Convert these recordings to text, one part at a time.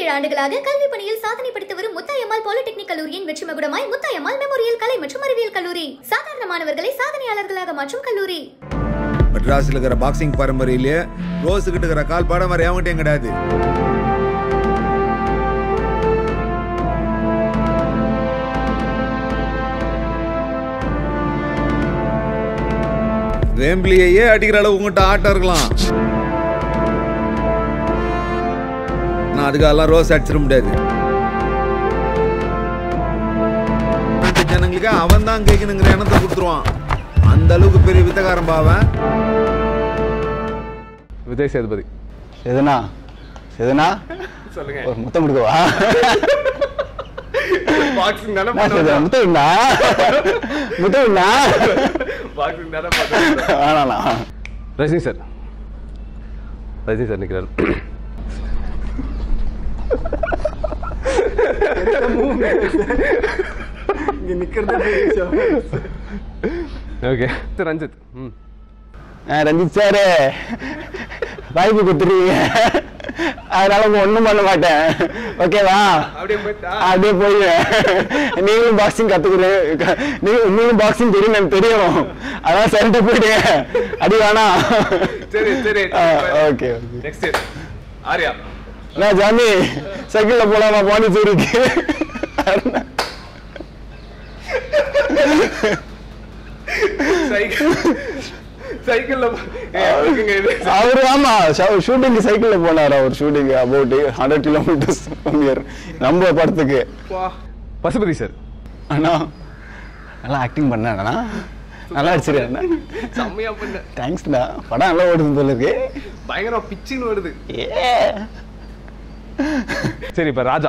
ஏழு ஆண்டுகளாக கல்வி பணியில் சாதனை படைத்து வரும் முத்தாயம்மாள் பாலிடெக்னிக் கல்லூரியின் வெற்றி மகுடமாய் முத்தாயம்மாள் மெமோரியல் கலை மற்றும் அறிவியல் கல்லூரி சாதாரண மாணவர்களை சாதனையாளர்களாக மாற்றும் கல்லூரி மெட்ராஸில் இருக்கிற பாக்ஸிங் பரம்பரையிலேயே ரோஸு கிட்ட இருக்கிற கால் பாடம் வேற எவன்கிட்டயும் கிடையாது வேம்பிலியையே அடிக்கிற அளவு உங்ககிட்ட ஆட்டம் இருக்கலாம் நான் அதுக்காகலாம் ரோஸ் அடிச்சிட முடியாது நாட்டு ஜனங்களுக்கு அவன் தான் கேட்கணுங்கிற எண்ணத்தை கொடுத்துருவான் அந்த அளவுக்கு பெரிய வித்தகாரம் பாவன் விஜய் சேதுபதி எதுனா எதுனா சொல்லுங்க ஒரு முத்தம் கொடுக்கவா பாக்ஸிங் தானே நான் சொல்றேன், முத்தம் இல்லா முத்தம் இல்லா பாக்ஸிங் தானே வேணாண்ணா ரஜினி சார் ரஜினி சார் நிற்கிறார் இங்க நிக்கிறது ஓகே ரஞ்சித் ம் ரஞ்சித் சாரு வாய்ப்பு கொடுத்துருவீங்க அதனால உங்க ஒண்ணும் பண்ண மாட்டேன் ஓகேவா அப்படியே போயிட்டா அப்படியே போயிடுவேன் நீங்களும் பாக்ஸிங் கத்துக்கிறேன் நீங்க உங்களும் பாக்ஸிங் தெரியும் எனக்கு தெரியும் அதான் சரிட்டு போயிடுங்க அடி வேணாம் சரி சரி ஓகே ஓகே நெக்ஸ்ட் ஆர்யா நான் ஜாமி சைக்கிள்ல போலாமா பாண்டிச்சேரிக்கு சைக்கிள் சைக்கிள்ல இருக்குங்க இது அவரு ஆமா ஷூட்டிங் சைக்கிள்ல போனார் அவர் shooting about hundred kilometres year நம்ம படத்துக்கு வா. பசுபதி சார் அண்ணா நல்லா ஆக்டிங் பண்ணாண்ணா நல்லா அடிச்சிருக்கா செம்மையா பண்ண தேங்க்ஸ்ண்ணா படம் நல்லா ஓடுது போல இருக்கு பயங்கரம் பிச்சின்னு வருது ஏ சரி இப்ப Raja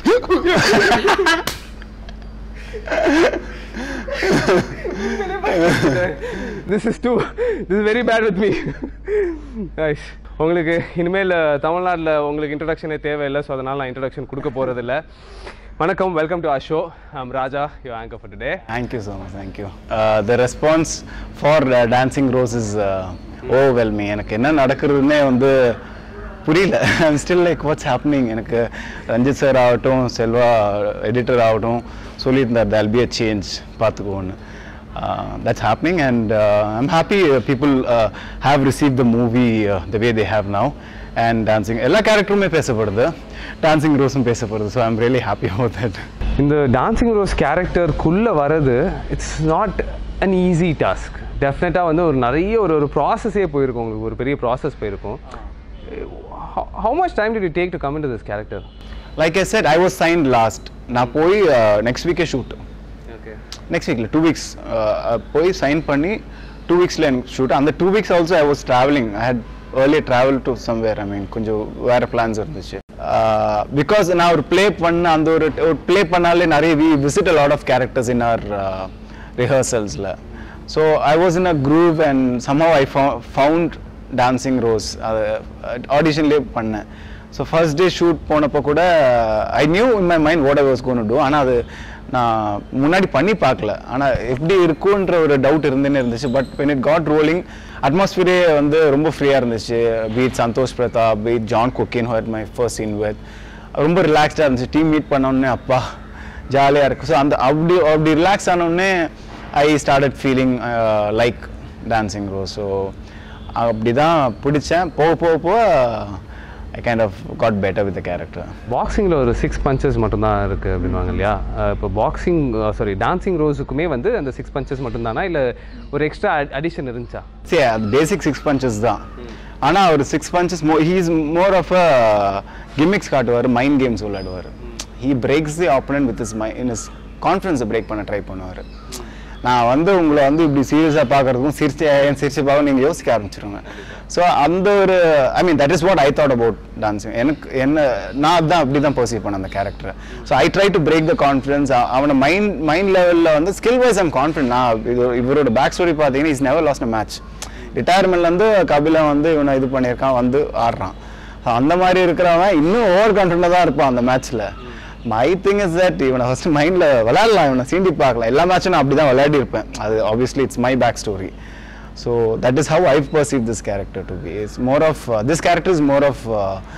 this is too this very bad with me nice உங்களுக்கு இனிமேல் தமிழ்நாட்டில் உங்களுக்கு இன்ட்ரடக்ஷனே தேவையில்லை ஸோ அதனால் நான் இன்ட்ரடக்ஷன் கொடுக்க போகிறதில்ல வணக்கம் welcome to our show I'm Raja you anchor for today thank you so much thank you the response for Dancing Rose is overwhelming எனக்கு என்ன நடக்கிறதுனே வந்து புரியல I'm still like what's happening எனக்கு ரஞ்சித் சார் ஆகட்டும் செல்வா எடிட்டர் ஆகட்டும் சொல்லியிருந்தார் தல் பி அ சேஞ்ச் பார்த்துக்கோன்னு that's happening and I'm happy people have receive the movie the way they have now and Dancing எல்லா கேரக்டருமே பேசப்படுது டான்சிங் ரோஸும் பேசப்படுது so I'm really happy about that இந்த டான்சிங் ரோஸ் கேரக்டருக்குள்ளே வர்றது it's not an easy task டெஃபினட்டாக வந்து ஒரு நிறைய ஒரு ஒரு ப்ராசஸே போயிருக்கும் உங்களுக்கு ஒரு பெரிய ப்ராசஸ் போயிருக்கும் how much time to take to come in to this character like I said I was signed last நான் போய் நெக்ஸ்ட் வீக்கே ஷூட் ஓகே நெக்ஸ்ட் வீக்கில் டூ வீக்ஸ் போய் சைன் பண்ணி டூ வீக்ஸில் எனக்கு ஷூட் அந்த two weeks also I was travelling I had early travel to somewhere I mean கொஞ்சம் வேறு பிளான்ஸ் இருந்துச்சு பிகாஸ் நான் ஒரு ப்ளே பண்ண அந்த ஒரு ஒரு ப்ளே பண்ணாலே நிறைய we visit a lot of characters in our ரிஹர்சல்ஸில் so I was in a group and somehow I found Dancing Rose அது ஆடிஷன்லேயே பண்ணேன் ஸோ ஃபர்ஸ்ட் டே ஷூட் போனப்போ கூட I knew in my mind what I was gonna do ஆனால் அது நான் முன்னாடி பண்ணி பார்க்கல ஆனால் எப்படி இருக்குன்ற ஒரு டவுட் இருந்துன்னு இருந்துச்சு but when it got rolling அட்மாஸ்பியரே வந்து ரொம்ப ஃப்ரீயாக இருந்துச்சு beat Santhosh Prathap beat John Kokken had my first scene with ரொம்ப ரிலாக்ஸ்டாக இருந்துச்சு டீம் மீட் பண்ணோடனே அப்பா ஜாலியாக இருக்கு ஸோ அந்த அப்படி அப்படி ரிலாக்ஸ் ஆனோடனே I started feeling like Dancing Rose so அப்படி தான் பிடிச்சேன் போக போக போக I kind of got better with the character பாக்ஸிங்கில் ஒரு சிக்ஸ் பஞ்சஸ் மட்டும்தான் இருக்குது அப்படின்வாங்க இல்லையா அஹ் இப்போ பாக்ஸிங் சாரி டான்சிங் ரோஸுக்குமே வந்து அந்த சிக்ஸ் பஞ்சஸ் மட்டும்தானா இல்லை ஒரு எக்ஸ்ட்ரா அடிஷன் இருந்துச்சா சரி அது பேசிக் சிக்ஸ் பஞ்சஸ் தான் ஆனால் அவர் six punches more he is more of a gimmicks காட்டுவார் மைண்ட் கேம்ஸ் விளையாடுவார் he breaks the opponent with his my in his கான்ஃபிடன்ஸை பிரேக் பண்ண ட்ரை பண்ணுவார் நான் வந்து உங்களை வந்து இப்படி சீரியஸாக பார்க்குறதுக்கும் சிரிச்சு ஏன் சிரிச்சு பார்க்க நீங்கள் யோசிக்க ஆரம்பிச்சிருங்க ஸோ அந்த ஒரு I mean that is what I thought about Dancing எனக்கு என்ன நான் அதான் அப்படி தான் பர்சீவ் பண்ணேன் அந்த கேரக்டரை so I try to break the confidence அவனை மைண்ட் மைண்ட் லெவலில் வந்து ஸ்கில் வைஸ் ஐம் கான்ஃபிடன்ட் நான் இது இவரோட பேக் ஸ்டோரி பார்த்தீங்கன்னா is never lost a match ரிட்டையர்மெண்ட்லேருந்து கபிலன் வந்து இவனை இது பண்ணியிருக்கான் வந்து ஆடுறான் So அந்த மாதிரி இருக்கிறவன் இன்னும் ஓவர் கான்ஃபிடண்டாக தான் இருப்பான் அந்த மேட்ச்சில் மை திங் இஸ் தட் இவனை ஃபர்ஸ்ட் மைண்டில் விளையாடலாம் இவனை சீண்டி பார்க்கலாம் எல்லா மேட்சும் நான் அப்படி தான் விளையாடி இருப்பேன் அது obviously it's my back story so that is how I perceive this character to be it's more of this character is more of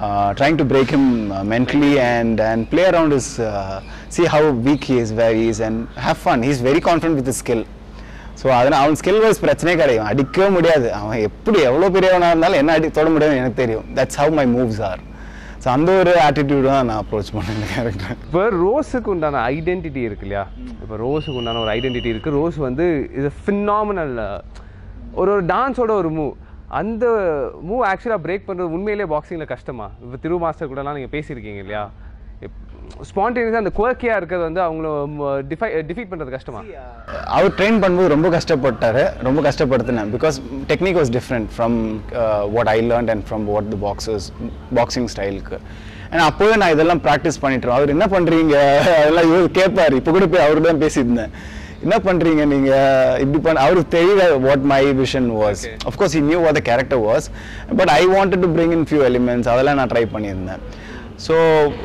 uh, trying to break him uh, mentally and and play around his uh, see how weak he is where he is and have fun he's very confident with his skill so அதனால் அவன் skill wise பிரச்சனையே கிடையாது அடிக்கவே முடியாது அவன் எப்படி எவ்வளோ பெரியவனாக இருந்தாலும் என்ன அடி தொட முடியாதுன்னு எனக்கு தெரியும் that's how my moves are so அந்த ஒரு ஆட்டிடியூட் தான் நான் அப்ரோச் பண்ணேன் இந்த கேரக்டர் இப்போ ரோஸுக்கு உண்டான ஐடென்டிட்டி இருக்கு இல்லையா இப்போ ரோஸுக்கு உண்டான ஒரு ஐடென்டிட்டி இருக்கு ரோஸ் வந்து இது ஃபினாமினல் ஒரு ஒரு டான்ஸோட ஒரு மூவ் அந்த மூவ் ஆக்சுவலாக பிரேக் பண்ணுறது உண்மையிலேயே பாக்ஸிங்கில் கஷ்டமா இப்போ திரு மாஸ்டர் கூடலாம் நீங்கள் பேசியிருக்கீங்க இல்லையா ஸ்பான்டேனியஸாக அந்த குவர்க்கியாக இருக்கிறது வந்து அவங்கள டிஃபை டிஃபீட் பண்ணுறது கஷ்டமா அவர் ட்ரெயின் பண்ணும்போது ரொம்ப கஷ்டப்பட்டாரு ரொம்ப கஷ்டப்படுத்தினேன் because technique was different from what I learnt and from what the boxes boxing ஸ்டைலுக்கு ஏன்னா அப்போவே நான் இதெல்லாம் ப்ராக்டிஸ் பண்ணிட்டு அவர் என்ன பண்ணுறீங்க அதெல்லாம் இவர் கேட்பார் இப்போ கூட போய் அவர்கிட்ட தான் பேசியிருந்தேன் என்ன பண்ணுறீங்க நீங்கள் இப்படி பண்ண அவருக்கு தெரியல what my vision was of course I knew what the character was but I wanted to bring in few elements அதெல்லாம் நான் ட்ரை பண்ணியிருந்தேன் so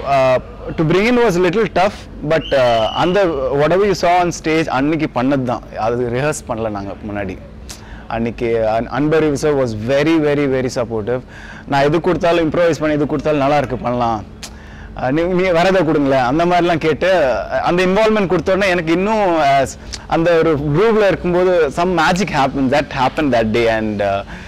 to bring in was little tough but அந்த whatever you saw on stage அன்னைக்கு பண்ணது தான் அது rehearse பண்ணல நாங்கள் முன்னாடி அன்னைக்கு அன்பர் sir was very very very supportive நான் எது கொடுத்தாலும் இம்ப்ரோவைஸ் பண்ணி எது கொடுத்தாலும் நல்லா இருக்கு பண்ணலாம் அஹ் நீ நீ வரதை கொடுங்களேன் அந்த மாதிரிலாம் கேட்டு அஹ் அந்த இன்வால்மெண்ட் கொடுத்தோடனே எனக்கு இன்னும் as அந்த ஒரு குரூப்ல இருக்கும்போது some magic happen that happen that day and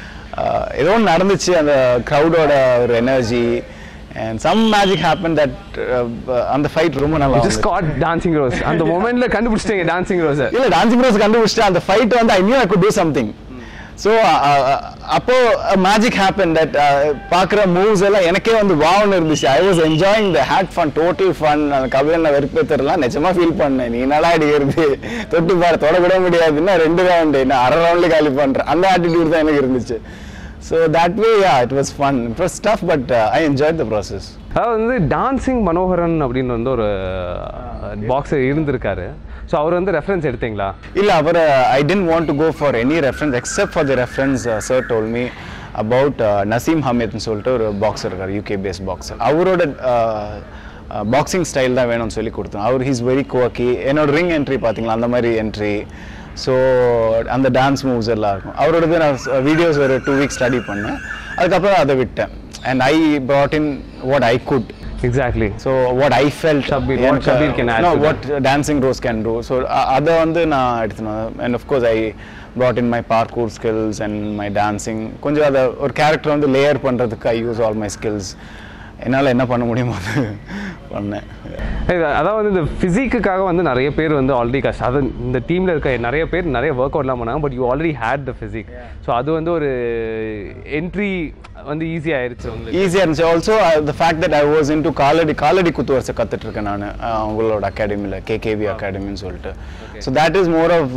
ஏதோ ஒன்று நடந்துச்சு அந்த க்ரௌடோட ஒரு energy and some magic happen that அந்த ஃபைட் ரொம்ப நல்லா ஜஸ்ட் இருந்துச்சு. காட் டான்சிங் ரோஸ் அந்த மொமெண்ட்ல கண்டுபிடிச்சிட்டீங்க டான்சிங் ரோஸை இல்ல டான்சிங் ரோஸ் கண்டுபிடிச்சிட்டு அந்த ஃபைட் வந்து I knew I could do something so அப்போ மேஜிக் ஹேப்பன் தட் பார்க்குற மூவ்ஸ் எல்லாம் எனக்கே வந்து வாவ்னு இருந்துச்சு I was enjoying the had fun total fun அந்த கபிலன் வெறுப்பேத்தரெல்லாம் நிஜமா ஃபீல் பண்ணேன் நீ நல்லா அடிக்கிறது தொட்டு பாரு தொட கூட முடியாதுன்னா ரெண்டு ரவுண்டு நான் அரை ரவுண்ட்ல காலி பண்றேன் அந்த ஆட்டிடியூட் தான் எனக்கு இருந்துச்சு so that way yeah it was fun it was tough but I enjoy the process அதாவது வந்து டான்சிங் மனோகரன் அப்படின்னு வந்து ஒரு பாக்ஸர் இருந்திருக்காரு ஸோ அவர் வந்து ரெஃபரன்ஸ் எடுத்தீங்களா இல்ல அவர் I didn't want to go for any reference except for the reference sir told me about Naseem ஹமீத்னு சொல்லிட்டு ஒரு பாக்ஸர் இருக்கார் யூகே பேஸ் பாக்ஸர் அவரோட பாக்ஸிங் ஸ்டைல் தான் வேணும்னு சொல்லி கொடுத்தோம் அவர் ஹீஸ் வெரி கோக்கி என்னோட ரிங் என்ட்ரி பார்த்தீங்களா அந்த மாதிரி என்ட்ரி ஸோ அந்த டான்ஸ் மூவ்ஸ் எல்லாம் இருக்கும் அவரோடது நான் வீடியோஸ் ஒரு டூ வீக்ஸ் ஸ்டடி பண்ணேன் அதுக்கப்புறம் அதை விட்டேன் and I brought in what I could exactly so what I felt Shabbir, what Shabbir can add to that. What Dancing Rose can do so அதை வந்து நான் எடுத்துனேன் and of course I brought in my parkour skills and my dancing கொஞ்சம் அதை ஒரு character வந்து layer பண்ணுறதுக்கு I use all my skills என்னால் என்ன பண்ண முடியுமோ அது பண்ணேன் அதாவது வந்து இந்த ஃபிசிக்குக்காக வந்து நிறைய பேர் வந்து ஆல்ரெடி கஷ்டம் அது இந்த டீமில் இருக்க நிறைய பேர் நிறைய ஒர்க் அவுட்லாம் பண்ணாங்க but you already had the physique so அது வந்து ஒரு என்ட்ரி வந்து ஈஸி ஆயிருச்சு உங்களுக்கு ஈஸியாக இருந்துச்சு also the fact that I was in to காலடி காலடி குத்து வருஷம் கற்றுட்டு இருக்கேன் நான் உங்களோட அகாடமியில் கேகேவி அகாடமின்னு சொல்லிட்டு so that is more of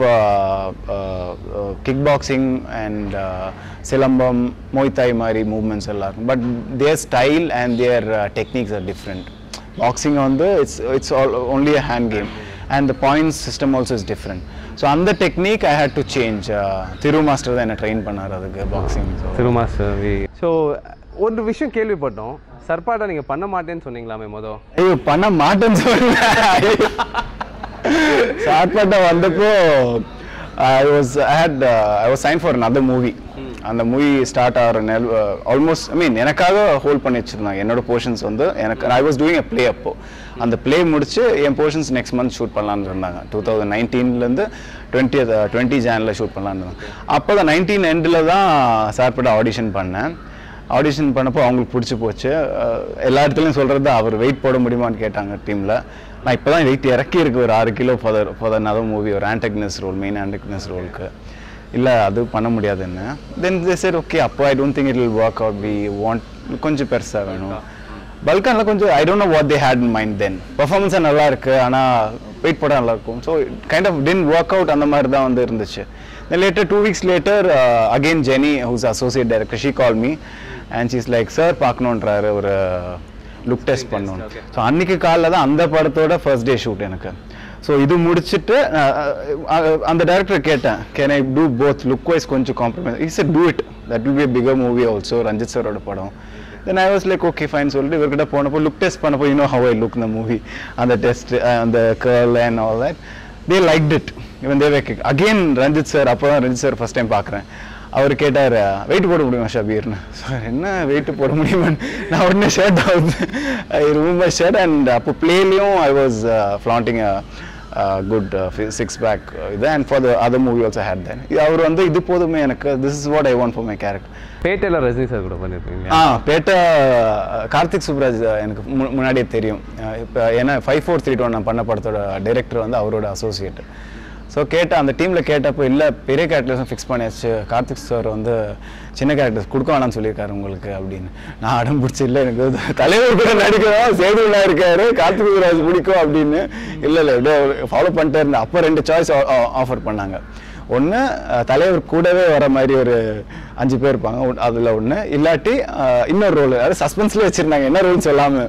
kick boxing and silambam muay thai மாதிரி மூவ்மெண்ட்ஸ் எல்லாம் இருக்கும் but their style and their techniques are different boxing வந்து it's it's all only a hand game and the points system also is different so அந்த technique I had to change Thiru master தான் என்ன train பண்ணார் அதுக்கு boxing so Thiruma so ஒரு விஷயம் கேள்விப்பட்டோம் சர்பாட்டா நீங்கள் பண்ண மாட்டேன்னு சொன்னீங்களாமே மொதல் ஐயோ பண்ண மாட்டேன்னு சொல்லுங்க சாட்பட்டா வந்தப்போ I was I had I was sign for another movie அந்த மூவி ஸ்டார்ட் ஆகிற நெல் ஆல்மோஸ்ட் ஐ மீன் எனக்காக ஹோல்ட் பண்ணி வச்சிருந்தாங்க என்னோட போர்ஷன்ஸ் வந்து எனக்கு I was doing a play அப்போ அந்த ப்ளே முடிச்சு என் போர்ஷன்ஸ் நெக்ஸ்ட் மந்த் ஷூட் பண்ணலான்னு இருந்தாங்க டூ தௌசண்ட் நைன்டீன்லேருந்து டுவெண்ட்டி டுவெண்ட்டி ஜானில் ஷூட் பண்ணலான்னு இருந்தாங்க அப்போ தான் நைன்டீன் எண்டில் தான் சார்பட்டா ஆடிஷன் பண்ணேன் ஆடிஷன் பண்ணப்போ அவங்களுக்கு பிடிச்சி போச்சு அஹ் எல்லா இடத்துலையும் சொல்கிறது அவர் வெயிட் போட முடியுமான்னு கேட்டாங்க டீமில் நான் இப்போ தான் வெயிட் இறக்கி இருக்கு ஒரு ஆறு kilo father father another movie ஒரு ஆன்டக்னஸ் ரோல் மெயின் ஆன்டக்னஸ் ரோலுக்கு இல்லை அது பண்ண முடியாதுன்னு தென் தே சார் ஓகே அப்போ I don't think it will work out we want கொஞ்சம் பெருசாக வேணும் பல்கானில் கொஞ்சம் I don't know what they had in mind then பர்ஃபார்மன்ஸாக நல்லா இருக்கு ஆனால் வெயிட் போட நல்லா இருக்கும் so kind of then work out அந்த மாதிரி தான் வந்து இருந்துச்சு then later two weeks later again Jeni who's associate director she call me and she's like sir பார்க்கணுன்றாரு ஒரு லுக் டெஸ்ட் பண்ணணும் ஸோ அன்னைக்கு காலைல தான் அந்த படத்தோட ஃபர்ஸ்ட் டே ஷூட் எனக்கு ஸோ இது முடிச்சுட்டு அஹ், அஹ், அந்த டேரக்டர் கேட்டேன் can I do both look wise கொஞ்சம் compromise is do it that will be bigger movie also Ranjith சாரோட படம் then I was like okay fine சொல்லிட்டு இவர்கிட்ட போனப்போ லுக் டெஸ்ட் பண்ணப்போ யூனோ ஹவ் ஐ லுக் இந்த மூவி அந்த டெஸ்ட் அந்த girl and all that they like it இவன் தேவே அகெயின் ரஞ்சித் சார் அப்போ தான் ரஞ்சித் சார் ஃபர்ஸ்ட் டைம் பார்க்குறேன் அவர் கேட்டார் வெயிட் போட முடியுமா ஷபீர்னு சார் என்ன வெயிட் போட முடியுமா நான் உடனே ஷர்ட் ஆகுது I remove my shirt and அப்போ பிளேலையும் I was flaunting good six pack இது and for the other movie also had then அவர் வந்து இது போதுமே எனக்கு this is what I want for my character பேட்டையில் ரஜினி சார் கூட பண்ணியிருப்பீங்க ஆ பேட்டை கார்த்திக் சுப்ராஜ் எனக்கு மு- முன்னாடியே தெரியும் இப்போ ஏன்னா ஃபைவ் ஃபோர் த்ரீ டூ நான் பண்ண படத்தோட டைரக்டர் வந்து அவரோட அசோசியேட் ஸோ கேட்ட அந்த டீமில் கேட்டப்போ இல்லை பெரிய கேரக்டர்ஸும் ஃபிக்ஸ் பண்ணியாச்சு கார்த்திக் சார் வந்து சின்ன கேரக்டர்ஸ் கொடுக்க வேணாம்னு சொல்லியிருக்காரு உங்களுக்கு அப்படின்னு நான் அடம் பிடிச்சி இல்லை எனக்கு வந்து தலைவர் கூட நடிக்கிறோம் சேதுலா இருக்காரு கார்த்திக் சுப்ராஜ் பிடிக்கும் அப்படின்னு இல்லை இல்லை எப்படியோ ஃபாலோ பண்ணிட்டே இருந்தேன் அப்போ ரெண்டு சாய்ஸ் ஆஃபர் பண்ணாங்க ஒன்று தலைவர் கூடவே வர மாதிரி ஒரு அஞ்சு பேர் இருப்பாங்க அதில் ஒன்று இல்லாட்டி அஹ், இன்னொரு ரோல் அதாவது சஸ்பென்ஸ்லேயே வச்சுருந்தாங்க என்ன ரோல் சொல்லாமல்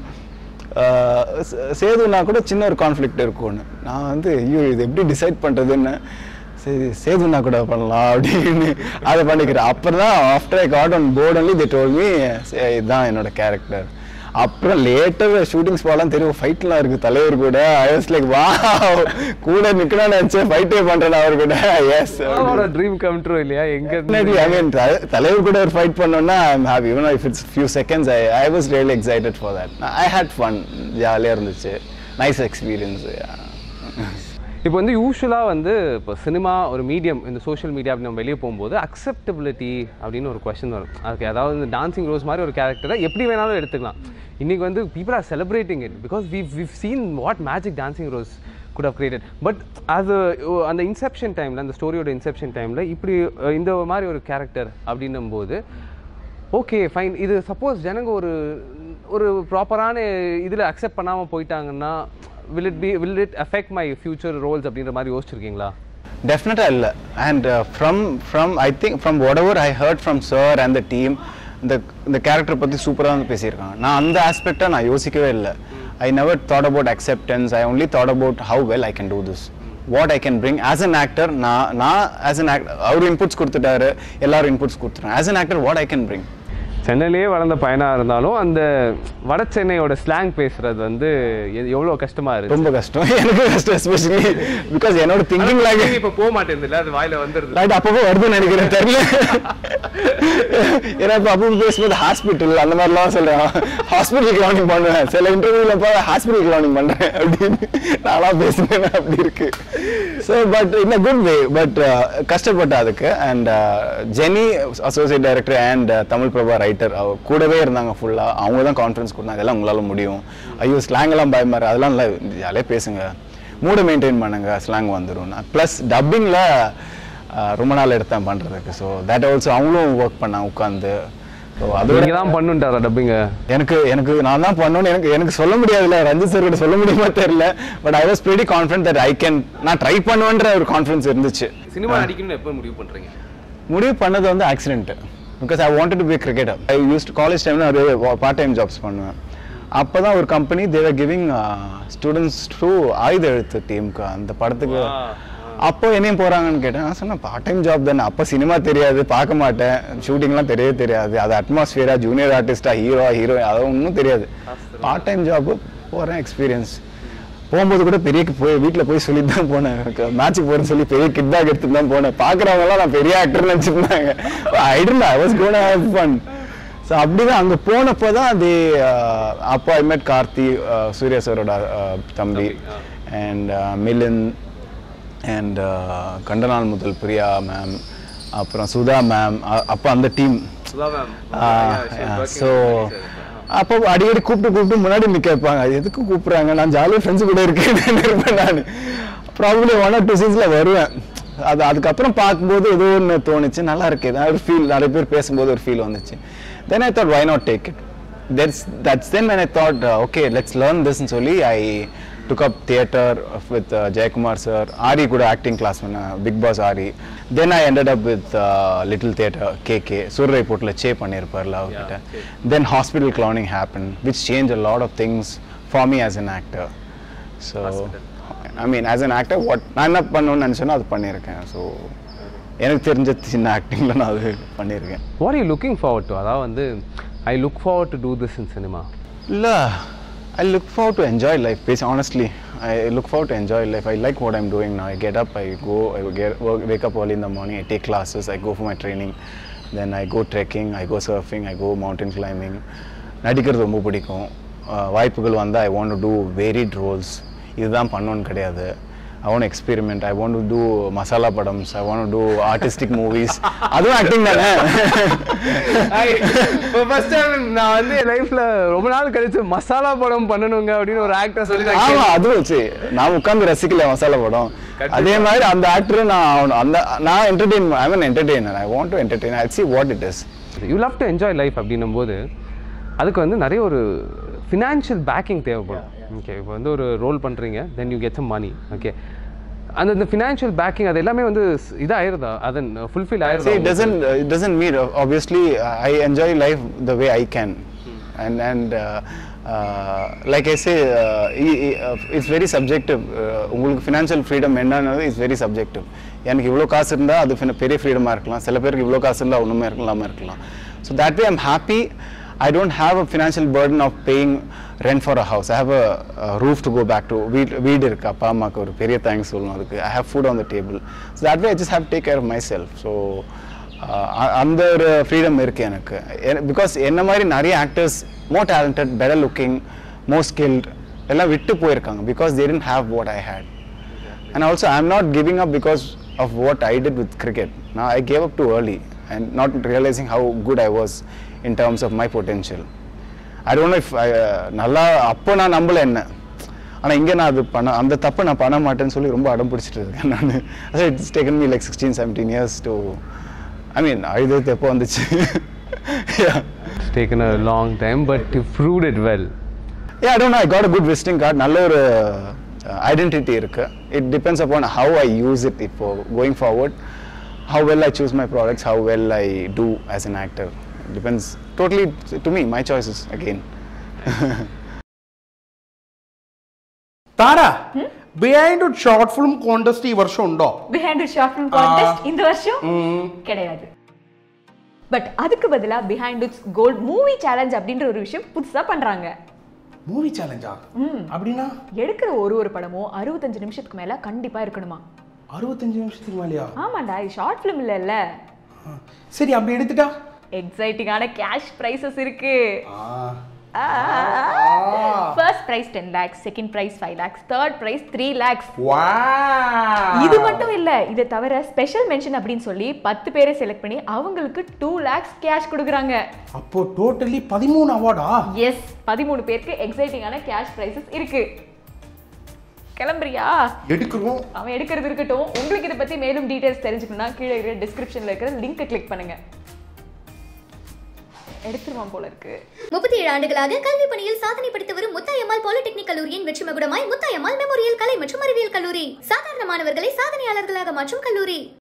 சேதுனா கூட சின்ன ஒரு கான்ஃப்ளிக்ட் இருக்கும்னு நான் வந்து ஐயோ இது எப்படி டிசைட் பண்ணுறதுன்னு சரி சேதுனா கூட பண்ணலாம் அப்படின்னு அதை பண்ணிக்கிறேன் அப்புறம் தான் after I got on board only they told me இதுதான் என்னோட கேரக்டர் அப்புறம் லேட்டாக ஷூட்டிங் ஸ்பாட்லாம் தெரியும் ஃபைட்லாம் இருக்கு தலைவர் கூட ஐ வாஸ் லைக் வா கூட நிற்கணும்னு நினச்சேன் ஃபைட்டே பண்ணுறேன் அவர் கூட எஸ் அவரோட ட்ரீம் கம் ட்ரூ இல்லையா எங்க Definitely, I mean, த- தலைவர் கூட ஒரு ஃபைட் பண்ணோம்னா I'm happy even if it's few seconds I I was really excited for that I had fun ஜாலியாக இருந்துச்சு நைஸ் எக்ஸ்பீரியன்ஸ் இப்போ வந்து யூஸ்வலாக வந்து இப்போ சினிமா ஒரு மீடியம் இந்த சோஷியல் மீடியா அப்படி நம்ம வெளியே போகும்போது அக்செப்டபிலிட்டி அப்படின்னு ஒரு கொஷின் வரும் அதுக்கு அதாவது இந்த டான்சிங் ரோஸ் மாதிரி ஒரு கேரக்டரை எப்படி வேணாலும் எடுத்துக்கலாம் இன்றைக்கி வந்து people are celebrating it because we we've seen what magic Dancing Rose could have created but அது அந்த இன்செப்ஷன் டைமில் அந்த ஸ்டோரியோட இன்செப்ஷன் டைமில் இப்படி அஹ், இந்த மாதிரி ஒரு கேரக்டர் அப்படின்னும் போது ஓகே ஃபைன் இது சப்போஸ் ஜனங்க ஒரு ஒரு ப்ராப்பரான இதில் அக்செப்ட் பண்ணாமல் போயிட்டாங்கன்னா will it be will it affect my future roles அப்படின்ற மாதிரி யோசிச்சிருக்கீங்களா டெஃபினட்டாக இல்லை and from from I think from whatever I heard from sir and the team இந்த இந்த கேரக்டர் பற்றி சூப்பராக வந்து பேசியிருக்காங்க நான் அந்த ஆஸ்பெக்டை நான் யோசிக்கவே இல்லை I never thought about acceptance I only thought about how well I can do this what I can bring as an actor நான் நான் ஆஸ் அன் ஆக்டர் அவர் இன்புட்ஸ் கொடுத்துட்டாரு எல்லாரும் இன்புட்ஸ் கொடுத்துருவேன் as an actor what I can bring சென்னையிலேயே வளர்ந்த பையனாக இருந்தாலும் அந்த வட சென்னையோட ஸ்லாங் பேசுறது வந்து எ- எவ்வளோ கஷ்டமா இருக்கு ரொம்ப கஷ்டம் எனக்கு கஷ்டம் எஸ்பெஷலி பிகாஸ் என்னோட திங்கிங் லாங்குவேஜ் இப்போ போக மாட்டேங்குது அது வாயில வந்துருது லைட் அப்பப்போ வருதுன்னு நினைக்கிறேன் தெரியல ஏன்னா இப்போ அப்போ பேசும்போது ஹாஸ்பிட்டல் அந்த மாதிரிலாம் சொல்றேன் ஹாஸ்பிட்டல் கிளவுனிங் பண்ணுவேன் சில இன்டர்வியூல பா ஹாஸ்பிட்டல் கிளவுனிங் பண்றேன் அப்படின்னு நானா பேசுனேன் அப்படி இருக்கு so but in a good way but கஷ்டப்பட்ட அதுக்கு and Jeni associate director and Tamil Prabha writer கூடவே இருந்தாங்க ஃபுல்லா அவங்க தான் கான்ஃபிடன்ஸ் கொடுத்தாங்க இதெல்லாம் உங்களால முடியும் ஐயோ ஸ்லாங் எல்லாம் பயமாரு அதெல்லாம் இல்லை ஜாலியாக பேசுங்க மூடை மெயின்டைன் பண்ணுங்க ஸ்லாங் வந்துடும் ப்ளஸ் டப்பிங்கில் ரொம்ப நாள் எடுத்தேன் பண்ணுறதுக்கு ஸோ தட் ஆல்சோ அவங்களும் ஒர்க் பண்ணாங்க உட்காந்து ஸோ அதோட நீங்க தான் பண்ணுட்டாரா டப்பிங்க எனக்கு எனக்கு நான் தான் பண்ணணும்னு எனக்கு எனக்கு சொல்ல முடியாதுல்ல ரஞ்சித் சார் கிட்ட சொல்ல முடியுமா தெரியல but I was pretty confident that I can நான் ட்ரை பண்ணுவேன்ற ஒரு கான்ஃபிடன்ஸ் இருந்துச்சு சினிமா நடிக்கணும்னு எப்போ முடிவு பண்றீங்க முடிவு பண்ணது வந்து accident because I wanted to be cricketer I used college டைம்ல ஒரு பார்ட் டைம் ஜாப்ஸ் பண்ணுவேன் அப்போ தான் ஒரு company they were giving students to Aaytha Ezhuthu டீமுக்கு அந்த படத்துக்கு அப்போ என்னையும் போறாங்கன்னு கேட்டேன் நான் சொன்னேன் பார்ட் டைம் ஜாப் தானே அப்போ சினிமா தெரியாது பார்க்க மாட்டேன் ஷூட்டிங்லாம் தெரியவே தெரியாது அது அட்மாஸ்பியரா ஜூனியர் ஆர்டிஸ்டா ஹீரோ ஹீரோ அது ஒன்றும் தெரியாது பார்ட் டைம் ஜாப் போகிறேன் எக்ஸ்பீரியன்ஸ் போகும்போது கூட பெரிய போய் வீட்டில் போய் சொல்லி தான் போனேன் மேட்ச்சுக்கு போகிறேன்னு சொல்லி பெரிய கிட் பேக் எடுத்துட்டு தான் போனேன் பார்க்குறவங்கலாம் நான் பெரிய ஆக்டர்னு நினச்சிருந்தாங்க I tend I was gonna have fun so அப்படிதான் அங்கே போனப்போ தான் அது அப்போ ஐ மெட் கார்த்தி uh, சூர்யா சாரோட uh, தம்பி அண்ட் மிலின் அண்ட் கண்டனால் முதல் பிரியா மேம் அப்புறம் சுதா மேம் அப்போ அந்த டீம் ஸோ அப்போ அடிக்கடி கூப்பிட்டு கூப்பிட்டு முன்னாடி நிற்க வைப்பாங்க அது எதுக்கு கூப்பிட்றாங்க நான் ஜாலியாக ஃப்ரெண்ட்ஸ் கூட இருக்கேன்னு இருப்பேன் நான் ப்ராபப்ளி ஒன் ஆர் டூ சீன்ஸில் வருவேன் அது அதுக்கப்புறம் பார்க்கும்போது ஏதோ ஒன்று தோணுச்சு நல்லா இருக்கு ஏதாவது ஒரு ஃபீல் நிறைய பேர் பேசும்போது ஒரு ஃபீல் வந்துச்சு then I thought why not take it that's that's then when I thought uh, okay let's learn this and சொல்லி I took up theatre with uh, Jayakumar sir Ari கூட acting class பண்ண Big Boss Ari then I ended up with uh, Little Theatre KK சூர்ரை போட்டில் சே பண்ணியிருப்பார்ல அவர்கிட்ட then hospital clowning happened which changed a lot of things for me as an actor so I mean as an actor what நான் என்ன பண்ணணும்னு நினச்சேனோ அது பண்ணியிருக்கேன் so எனக்கு தெரிஞ்ச சின்ன ஆக்டிங்கில் நான் அது பண்ணியிருக்கேன் what you looking forward to அதாவது வந்து I look forward to do this in cinema இல்லை I look for to enjoy life பேஸ் honestly I look forward to enjoy life. I like what I'm doing now. I get up, I go, I get work, wake up early in the morning. I take classes, I go for my training. Then I go trekking, I go surfing, I go mountain climbing. நடிக்கிறது ரொம்ப பிடிக்கும் அஹ் வாய்ப்புகள் வந்தால் I want to do varied roles இதுதான் பண்ணணும்னு கிடையாது I want experiment I want to do masala படம்ஸ் I want do artistic movies அதுவும் ஆக்டிங் தானே இப்போ ஃபர்ஸ்ட் டைம் நான் வந்து என் லைஃப்ல ரொம்ப நாள் கழிச்சு மசாலா படம் பண்ணணுங்க அப்படின்னு ஒரு ஆக்டர் சொல்லி நான் ஆமா அதுவும் வச்சு நான் உட்கார்ந்து ரசிக்கல மசாலா படம் அதே மாதிரி அந்த ஆக்டர் நான் அவன- அந்த நான் entertain I mean entertainer I want to entertain I see what it is you love to enjoy life அப்படின்னும் போது அதுக்கு வந்து நிறைய ஒரு ஃபினான்ஷியல் பேக்கிங் தேவைப்படும் ஓகே இப்போ வந்து ஒரு ரோல் பண்ணுறீங்க then you get some money okay அந்த இந்த ஃபினான்ஷியல் பேக்கிங் அது எல்லாமே வந்து ஸ்- இதாயிருதா அதன் ஃபுல்ஃபில் See, ஆயிருதா it doesn't uh, it doesn't mean uh, obviously uh, I enjoy life the way I can, and and uh, uh, like I say, uh, i- i- uh, it's very subjective. Uh, உங்களுக்கு financial freedom என்னன்றது is very subjective எனக்கு இவ்வளோ காசு இருந்தால் அது fin- பெரிய ஃப்ரீடமாக இருக்கலாம் சில பேருக்கு இவ்வளோ காசு இருந்தால் ஒன்றுமே இல்லாமல் இருக்கலாம் so that way I'm happy I don't have a financial burden of paying rent for a house. I have a, a roof to go back to. வீடு வீடு இருக்கு அப்பா அம்மாவுக்கு ஒரு பெரிய தேங்க்ஸ் சொல்லணும் அதுக்கு I have food on the table so that way I just have take care of myself so அந்த ஒரு ஃப்ரீடம் இருக்கு எனக்கு பிகாஸ் என்ன மாதிரி நிறைய actors more talented better looking more skilled எல்லாம் விட்டு போயிருக்காங்க because they tend have what I had And also, I'm not giving up because of what I did with cricket. Now, I gave up too early and not realizing how good I was in terms of my potential. I don't know if I, uh, நல்லா அப்போ நான் நம்பல என்ன ஆனால் இங்கே நான் அது பண்ண அந்த தப்பை நான் பண்ண மாட்டேன்னு சொல்லி ரொம்ப அடம் பிடிச்சிட்டு இருக்கேன் நான் it's taken me like sixteen seventeen years to I mean அழுது எப்போ வந்துச்சு yeah. It's taken a long time, but you proved it well. Yeah, I don't know. I got a good visiting card. நல்ல ஒரு identity இருக்கு it depends upon how I use it இப்போ going forward how well I choose my products how well I do as an actor depends totally to me my choices again താര behind short film contest ഈ വർഷം ഉണ്ടോ behind short film contest இந்த வருஷம் கிடையாது but அதுக்கு பதிலா Behindwoods gold movie challenge அப்படின்ற ஒரு விஷயம் புதுசா பண்றாங்க மூவி சேலஞ்சா அப்படின்னா எடுக்கிற ஒரு ஒரு படமும் அறுபத்தஞ்சு நிமிஷத்துக்கு மேல கண்டிப்பா இருக்கணுமா அறுபத்தஞ்சு நிமிஷத்துக்கு மேலேயா ஆமாண்டா இது ஷார்ட் ஃபிலிம் இல்லைல்ல ஆ. சரி அப்படி எடுத்துட்டா எக்ஸைட்டிங்கான கேஷ் ப்ரைஸஸ் இருக்கு ஆ. First prize ten lakhs second prize five lakhs third prize three lakhs Wow. இது மட்டும் இல்ல இதை தவிர ஸ்பெஷல் மென்ஷன் அப்படின்னு சொல்லி பத்து பேரை செலக்ட் பண்ணி அவங்களுக்கு டூ லேக்ஸ் கேஷ் கொடுக்குறாங்க அப்போ டோட்டலி பதிமூணு அவார்டா எஸ் பதிமூணு பேருக்கு எக்ஸைட்டிங்கான கேஷ் ப்ரைஸஸ் இருக்கு கிளம்புறியா எடுக்கிறோம் அவன் எடுக்கிறது இருக்கட்டும் உங்களுக்கு இதை பத்தி மேலும் டீடைல்ஸ் தெரிஞ்சுக்கணும்னா கீழே இருக்கிற டிஸ்கிரிப்ஷன்ல இருக்கிற லிங்க் கிளிக் பண்ணுங்க எடுத்துருவான் போல இருக்கு முப்பத்தி ஏழு ஆண்டுகளாக கல்வி பணியில் சாதனை படைத்து வரும் முத்தாயம்மாள் பாலிடெக்னிக் கல்லூரியின் வெற்றி மகுடமாய் முத்தாயம்மாள் மெமோரியல் கலை மற்றும் அறிவியல் கல்லூரி சாதாரண மாணவர்களை சாதனையாளர்களாக மாற்றும் கல்லூரி